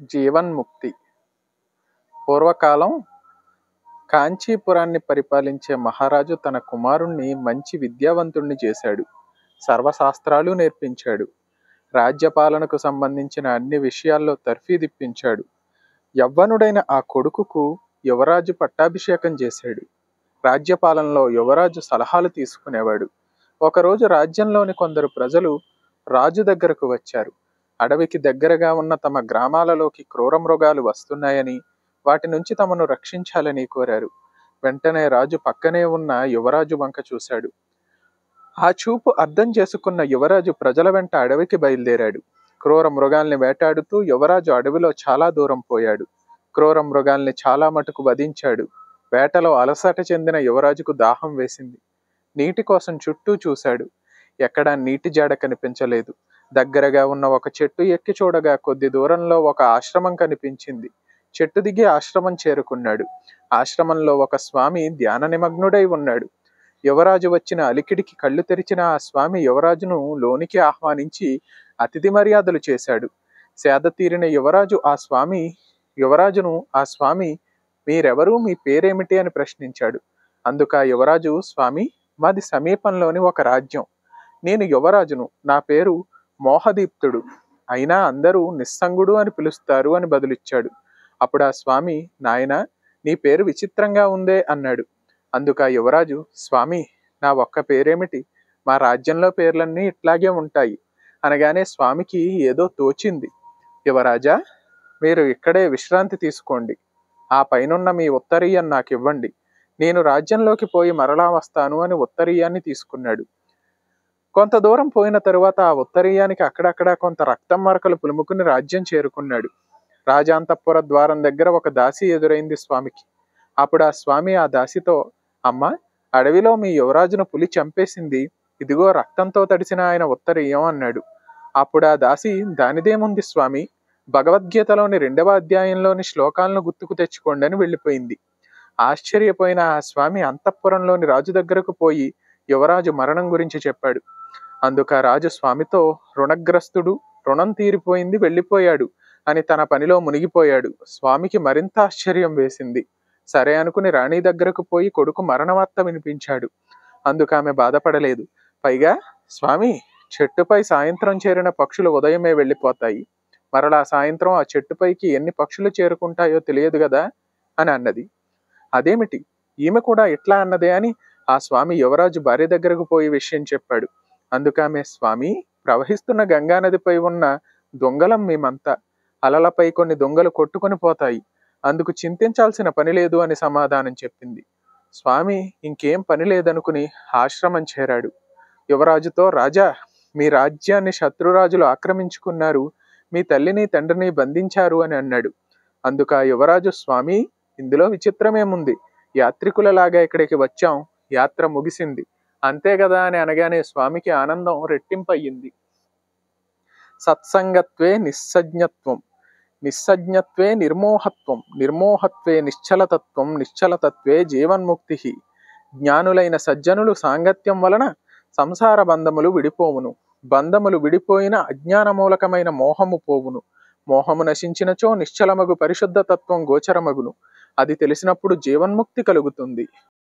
జీవన్ముక్తి పూర్వకాలం కాంచీపురాన్ని పరిపాలించే మహారాజు తన కుమారుణ్ణి మంచి విద్యావంతుణ్ణి చేశాడు సర్వశాస్త్రాలు నేర్పించాడు రాజ్యపాలనకు సంబంధించిన అన్ని విషయాల్లో తర్ఫీదిప్పించాడు యవ్వనుడైన ఆ కొడుకుకు యువరాజు పట్టాభిషేకం చేశాడు రాజ్యపాలనలో యువరాజు సలహాలు తీసుకునేవాడు ఒకరోజు రాజ్యంలోని కొందరు ప్రజలు రాజు దగ్గరకు వచ్చారు అడవికి దగ్గరగా ఉన్న తమ గ్రామాలలోకి క్రూర మృగాలు వస్తున్నాయని వాటి నుంచి తమను రక్షించాలని కోరారు వెంటనే రాజు పక్కనే ఉన్న యువరాజు వంక చూశాడు ఆ చూపు అర్థం చేసుకున్న యువరాజు ప్రజల వెంట అడవికి బయలుదేరాడు క్రూర మృగాల్ని వేటాడుతూ యువరాజు అడవిలో చాలా దూరం పోయాడు క్రూర మృగాల్ని చాలా మటుకు వధించాడు వేటలో అలసట చెందిన యువరాజుకు దాహం వేసింది నీటి కోసం చుట్టూ చూశాడు ఎక్కడా నీటి జాడ కనిపించలేదు దగ్గరగా ఉన్న ఒక చెట్టు ఎక్కి చూడగా కొద్ది దూరంలో ఒక ఆశ్రమం కనిపించింది చెట్టు దిగి ఆశ్రమం చేరుకున్నాడు ఆశ్రమంలో ఒక స్వామి ధ్యాన నిమగ్నుడై ఉన్నాడు యువరాజు వచ్చిన అలికిడికి కళ్ళు తెరిచిన ఆ స్వామి యువరాజును లోనికి ఆహ్వానించి అతిథి మర్యాదలు చేశాడు సేద తీరిన యువరాజు ఆ స్వామి యువరాజును ఆ స్వామి మీరెవరు మీ పేరేమిటి అని ప్రశ్నించాడు అందుకు ఆ యువరాజు స్వామి మాది సమీపంలోని ఒక రాజ్యం నేను యువరాజును నా పేరు మోహదీప్తుడు అయినా అందరూ నిస్సంగుడు అని పిలుస్తారు అని బదులిచ్చాడు అప్పుడు ఆ స్వామి నాయన నీ పేరు విచిత్రంగా ఉందే అన్నాడు అందుకు ఆ యువరాజు స్వామి నా ఒక్క పేరేమిటి మా రాజ్యంలో పేర్లన్నీ ఇట్లాగే ఉంటాయి అనగానే స్వామికి ఏదో తోచింది యువరాజా మీరు ఇక్కడే విశ్రాంతి తీసుకోండి ఆ పైనున్న మీ ఉత్తరీయం నాకు ఇవ్వండి నేను రాజ్యంలోకి పోయి మరలా వస్తాను అని ఉత్తరీయాన్ని తీసుకున్నాడు కొంత దూరం పోయిన తరువాత ఆ ఉత్తరీయానికి అక్కడక్కడ కొంత రక్తం మరకలు పులుముకుని రాజ్యం చేరుకున్నాడు రాజాంతపుర ద్వారం దగ్గర ఒక దాసి ఎదురైంది స్వామికి అప్పుడు ఆ స్వామి ఆ దాసితో అమ్మ అడవిలో మీ యువరాజును పులి చంపేసింది ఇదిగో రక్తంతో తడిసిన ఆయన ఉత్తరీయం అన్నాడు అప్పుడు ఆ దాసి దానిదేముంది స్వామి భగవద్గీతలోని రెండవ అధ్యాయంలోని శ్లోకాలను గుర్తుకు తెచ్చుకోండి అని వెళ్ళిపోయింది ఆశ్చర్యపోయిన ఆ స్వామి అంతఃపురంలోని రాజు దగ్గరకు పోయి యువరాజు మరణం గురించి చెప్పాడు అందుకు ఆ రాజు స్వామితో రుణగ్రస్తుడు రుణం తీరిపోయింది వెళ్ళిపోయాడు అని తన పనిలో మునిగిపోయాడు స్వామికి మరింత ఆశ్చర్యం వేసింది సరే అనుకుని రాణి దగ్గరకు పోయి కొడుకు మరణవార్త వినిపించాడు అందుకు ఆమె బాధపడలేదు పైగా స్వామి చెట్టుపై సాయంత్రం చేరిన పక్షులు ఉదయమే వెళ్ళిపోతాయి మరలా సాయంత్రం ఆ చెట్టుపైకి ఎన్ని పక్షులు చేరుకుంటాయో తెలియదు కదా అని అన్నది అదేమిటి ఈమె కూడా ఇట్లా అన్నదే అని ఆ స్వామి యువరాజు భార్య దగ్గరకు పోయి విషయం చెప్పాడు అందుకామె స్వామి ప్రవహిస్తున్న గంగానదిపై ఉన్న దొంగలం మేమంతా అలలపై కొన్ని దొంగలు కొట్టుకొని పోతాయి అందుకు చింతించాల్సిన పని లేదు అని సమాధానం చెప్పింది స్వామి ఇంకేం పని లేదనుకుని ఆశ్రమం చేరాడు యువరాజుతో రాజా మీ రాజ్యాన్ని శత్రురాజులు ఆక్రమించుకున్నారు మీ తల్లిని తండ్రిని బంధించారు అని అన్నాడు అందుకు ఆ యువరాజు స్వామి ఇందులో విచిత్రమేముంది యాత్రికులలాగా ఇక్కడికి వచ్చాం యాత్ర ముగిసింది అంతే కదా అని అనగానే స్వామికి ఆనందం రెట్టింపయ్యింది సత్సంగత్వే నిస్సజ్ఞత్వం నిస్సజ్ఞత్వే నిర్మోహత్వం నిర్మోహత్వే నిశ్చలతత్వం నిశ్చలతత్వే జీవన్ముక్తి జ్ఞానులైన సజ్జనులు సాంగత్యం వలన సంసార బంధములు విడిపోవును బంధములు విడిపోయిన అజ్ఞానమూలకమైన మోహము పోవును మోహము నశించినచో నిశ్చలమగు పరిశుద్ధ తత్వం గోచరమగును అది తెలిసినప్పుడు జీవన్ముక్తి కలుగుతుంది